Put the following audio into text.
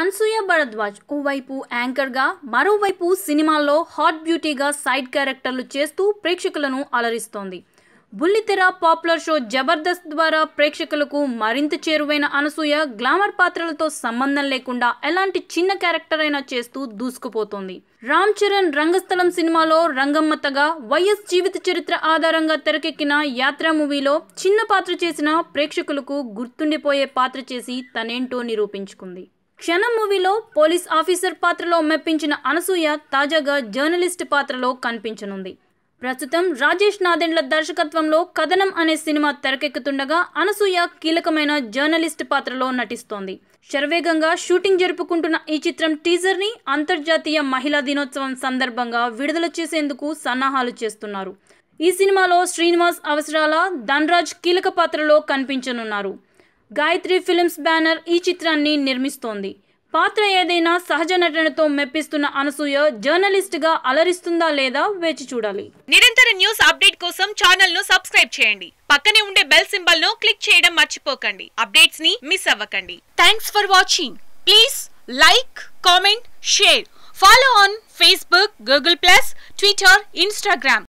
అన్సూయ భరద్వాజ్ ఓవైపు యాంకర్గా మరోవైపు సినిమాల్లో హాట్ బ్యూటీగా సైడ్ క్యారెక్టర్లు చేస్తూ ప్రేక్షకులను అలరిస్తోంది బుల్లితెర పాపులర్ షో జబర్దస్త్ ద్వారా ప్రేక్షకులకు మరింత చేరువైన అనసూయ గ్లామర్ పాత్రలతో సంబంధం లేకుండా ఎలాంటి చిన్న క్యారెక్టర్ అయినా చేస్తూ దూసుకుపోతోంది రామ్ చరణ్ రంగస్థలం సినిమాలో రంగమ్మతగా వైఎస్ జీవిత చరిత్ర ఆధారంగా తెరకెక్కిన యాత్ర మూవీలో చిన్న పాత్ర చేసిన ప్రేక్షకులకు గుర్తుండిపోయే పాత్ర చేసి తనేంటో నిరూపించుకుంది క్షణం మూవీలో పోలీస్ ఆఫీసర్ పాత్రలో మెప్పించిన అనసూయ తాజాగా జర్నలిస్ట్ పాత్రలో కనిపించనుంది ప్రస్తుతం రాజేష్ నాదెండ్ల దర్శకత్వంలో కథనం అనే సినిమా తెరకెక్కుతుండగా అనసూయ కీలకమైన జర్నలిస్ట్ పాత్రలో నటిస్తోంది శరవేగంగా షూటింగ్ జరుపుకుంటున్న ఈ చిత్రం టీజర్ని అంతర్జాతీయ మహిళా దినోత్సవం సందర్భంగా విడుదల చేసేందుకు సన్నాహాలు చేస్తున్నారు ఈ సినిమాలో శ్రీనివాస్ అవసరాల ధన్రాజ్ కీలక పాత్రలో కనిపించనున్నారు గాయత్రి ఫిలిమ్స్ బ్యానర్ ఈ చిత్రాన్ని నిర్మిస్తోంది పాత్ర ఏదైనా సహజ నటనతో మెప్పిస్తున్న అనసూయ జర్నలిస్ట్ గా అలరిస్తుందా లేదా వేచి చూడాలి నిరంతర న్యూస్ అప్డేట్ కోసం ఛానల్ ను సబ్స్క్రైబ్ చేయండి పక్కనే ఉండే బెల్ సింబల్ ను క్లిక్ చేయడం మర్చిపోకండి అప్డేట్స్ ని మిస్ అవ్వకండి thanks for watching please like comment share follow on Facebook Google plus Twitter Instagram